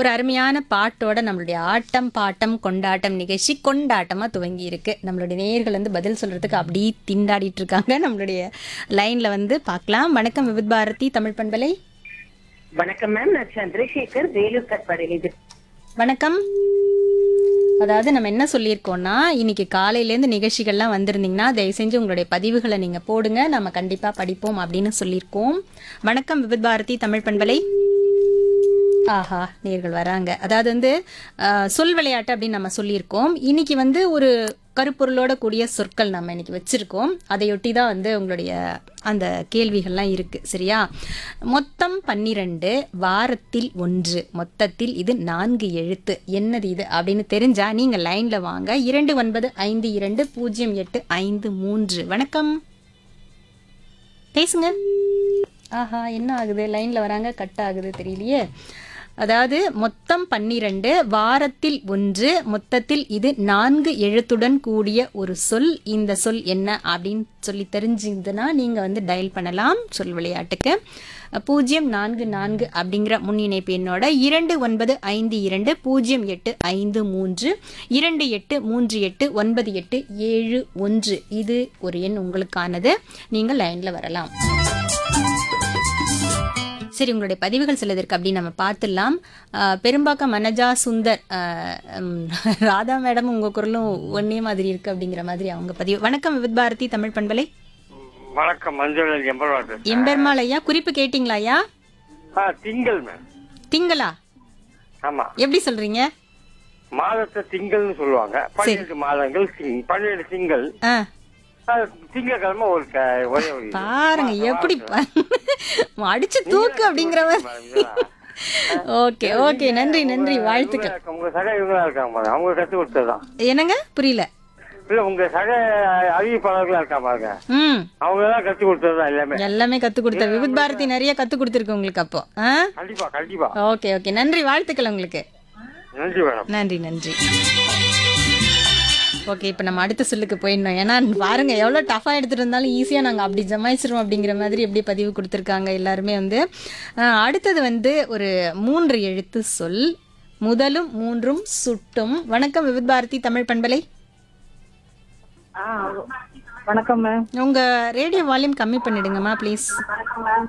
ஒரு அருமையான பாட்டோட நம்மளுடைய ஆட்டம் பாட்டம் கொண்டாட்டம் நிகழ்ச்சி கொண்டாட்டமா துவங்கி இருக்கு நம்மளுடைய நேயர்கள் வந்து பதில் சொல்றதுக்கு அப்படி திண்டாடிட்டு இருக்காங்க நம்மளுடைய லைன்ல வந்து பார்க்கலாம் வணக்கம் விவித் பாரதி தமிழ் பண்பலை வணக்கம் மேம் நான் சந்திரசேகர் வேலூர் கட்பாடியிலிருந்து வணக்கம் அதாவது நம்ம என்ன சொல்லியிருக்கோம்னா இன்னைக்கு காலையிலேருந்து நிகழ்ச்சிகள்லாம் வந்திருந்தீங்கன்னா தயவு செஞ்சு உங்களுடைய பதிவுகளை நீங்கள் போடுங்க நம்ம கண்டிப்பாக படிப்போம் அப்படின்னு சொல்லியிருக்கோம் வணக்கம் விவித் பாரதி தமிழ் பண்பலை ஆஹா நேர்கள் வராங்க அதாவது வந்து அஹ், சொல் விளையாட்டு அப்படின்னு நம்ம சொல்லியிருக்கோம் இன்னைக்கு வந்து ஒரு கருப்பொருளோட கூடிய சொற்கள் நம்ம இன்னைக்கு வச்சிருக்கோம் அதையொட்டி தான் வந்து உங்களுடைய அந்த கேள்விகள்லாம் இருக்கு சரியா மொத்தம் பன்னிரண்டு வாரத்தில் ஒன்று மொத்தத்தில் இது நான்கு எழுத்து என்னது இது அப்படின்னு தெரிஞ்சா நீங்க லைன்ல வாங்க இரண்டு ஒன்பது ஐந்து இரண்டு பூஜ்ஜியம் எட்டு ஐந்து மூன்று வணக்கம் பேசுங்க ஆஹா என்ன ஆகுது லைன்ல வராங்க கட் ஆகுது தெரியலையே அதாவது மொத்தம் பன்னிரண்டு வாரத்தில் ஒன்று மொத்தத்தில் இது நான்கு எழுத்துடன் கூடிய ஒரு சொல் இந்த சொல் என்ன அப்படின்னு சொல்லி தெரிஞ்சுதுன்னா நீங்க வந்து டயல் பண்ணலாம் சொல் விளையாட்டுக்கு பூஜ்ஜியம் நான்கு நான்கு அப்படிங்கிற முன்னிணைப்பு எண்ணோட இரண்டு ஒன்பது ஐந்து இரண்டு பூஜ்ஜியம் எட்டு ஐந்து மூன்று இரண்டு எட்டு மூன்று எட்டு ஒன்பது எட்டு ஏழு ஒன்று இது ஒரு எண் உங்களுக்கானது நீங்கள் லைன்ல வரலாம் சரி உங்களுடைய பதிவுகள் சிலதற்கு அப்படி நம்ம பார்த்துடலாம் அஹ், பெரும்பாக்கம் மனஜா சுந்தர் அஹ், உம், ராதா மேடம் உங்க குரலும் ஒன்னே மாதிரி இருக்கு அப்படிங்கிற மாதிரி அவங்க பதிவு வணக்கம் விவித் பாரதி தமிழ் பண்பலை வணக்கம் மஞ்சள் எம்பர்வாடு எம்பெருமாள் ஐயா குறிப்பு கேட்டிங்களா ஐயா ஆ திங்கள் மேம் திங்களா ஆமா எப்படி சொல்றீங்க மாதத்தை திங்கள்னு சொல்லுவாங்க பன்னிரெண்டு மாதங்கள் திங் பன்னிரெண்டு திங்கள் ஆ ஆ, திங்கட்கிழமை ஒரு க- ஒரே ஒரு இது. பாருங்க எப்படி பா- அடிச்சு தூக்கு அப்படிங்கிற மாதிரி மேடம், இதெல்லாம். ஓகே ஓகே நன்றி நன்றி வாழ்த்துக்கள் இவங்களா இருக்க- உங்க சக இவங்களா இருக்காங்க பாருங்க அவங்க கத்து கொடுத்ததுதான் என்னங்க புரியல இல்ல உங்க சக அறிவிப்பாளர்களா இருக்காங்க பாருங்க ம் அவங்க தான் கத்து கொடுத்ததுதான் எல்லாமே எல்லாமே கத்து கொடுத்த விவித் பாரதி நிறைய கத்து கொடுத்துருக்கு உங்களுக்கு அப்போ ஆ கண்டிப்பா கண்டிப்பா ஓகே ஓகே நன்றி வாழ்த்துக்கள் உங்களுக்கு நன்றி மேடம் நன்றி நன்றி ஓகே இப்போ நம்ம அடுத்த சொல்லுக்கு போயிடணும் ஏன்னா பாருங்க எவ்வளோ டஃபாக எடுத்துட்டு இருந்தாலும் ஈஸியாக நாங்கள் அப்படி ஜமாயிச்சிருவோம் அப்படிங்கிற மாதிரி எப்படி பதிவு கொடுத்துருக்காங்க எல்லாருமே வந்து அஹ், அடுத்தது வந்து ஒரு மூன்று எழுத்து சொல் முதலும் மூன்றும் சுட்டும் வணக்கம் விவித் பாரதி தமிழ் பண்பலை வணக்கம் மேம் உங்க ரேடியோ வால்யூம் கம்மி பண்ணிடுங்கம்மா ப்ளீஸ் வணக்கம் மேம்